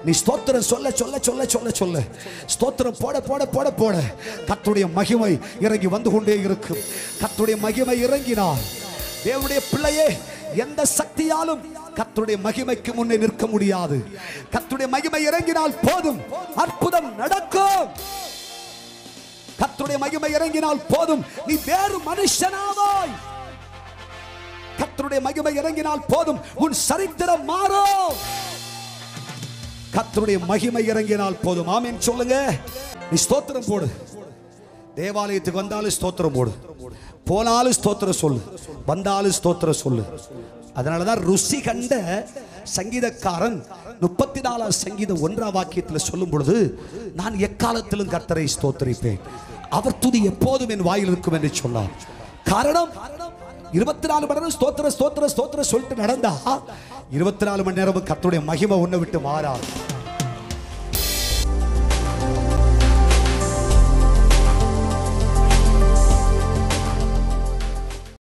நீ ஸ்தோத்திரம் சொல்ல சொல்ல சொல்ல சொல்ல சொல்ல ஸ்தோத்திரம் போட போட போட போட கர்த்தருடைய மகிமை இறங்கி வந்து கொண்டே இருக்கும் கர்த்தருடைய மகிமை இறங்கினார் தேவனுடைய பிள்ளையே எந்த சக்தியாலும் கர்த்தருடைய மகிமைக்கு முன்னே நிற்க முடியாது கர்த்தருடைய மகிமை இறங்கினால் போதும் அற்புதம் நடக்கும் கர்த்தருடைய மகிமை இறங்கினால் போதும் நீ வேறு மனுஷனாவாய் கர்த்தருடைய மகிமை இறங்கினால் போதும் உன் சரித்திரம் மாறும் கர்த்தருடைய மகிமை இறங்கினால் போதும் ஆமென் சொல்லுங்க நீ ஸ்தோத்திரம் போடு தேவாலயத்துக்கு வந்தாலும் ஸ்தோத்திரம் போடு போனாலும் ஸ்தோத்திரம் சொல்லு வந்தாலும் ஸ்தோத்திரம் சொல்லு அதனால தான் ருசி கண்ட சங்கீதக்காரன் முப்பத்தி நாலாம் சங்கீதம் ஒன்றாம் வாக்கியத்தில் சொல்லும் பொழுது நான் எக்காலத்திலும் கர்த்தரை ஸ்தோத்தரிப்பேன் அவர் துதி எப்போதும் என் வாயில் இருக்கும் என்று சொன்னார் காரணம் இருபத்தி நாலு மணி நேரம் ஸ்தோத்திர ஸ்தோத்திர ஸ்தோத்திர சொல்லிட்டு நடந்தா இருபத்தி நாலு மணி நேரம் கர்த்தருடைய மகிமை உன்னை விட்டு மாறாது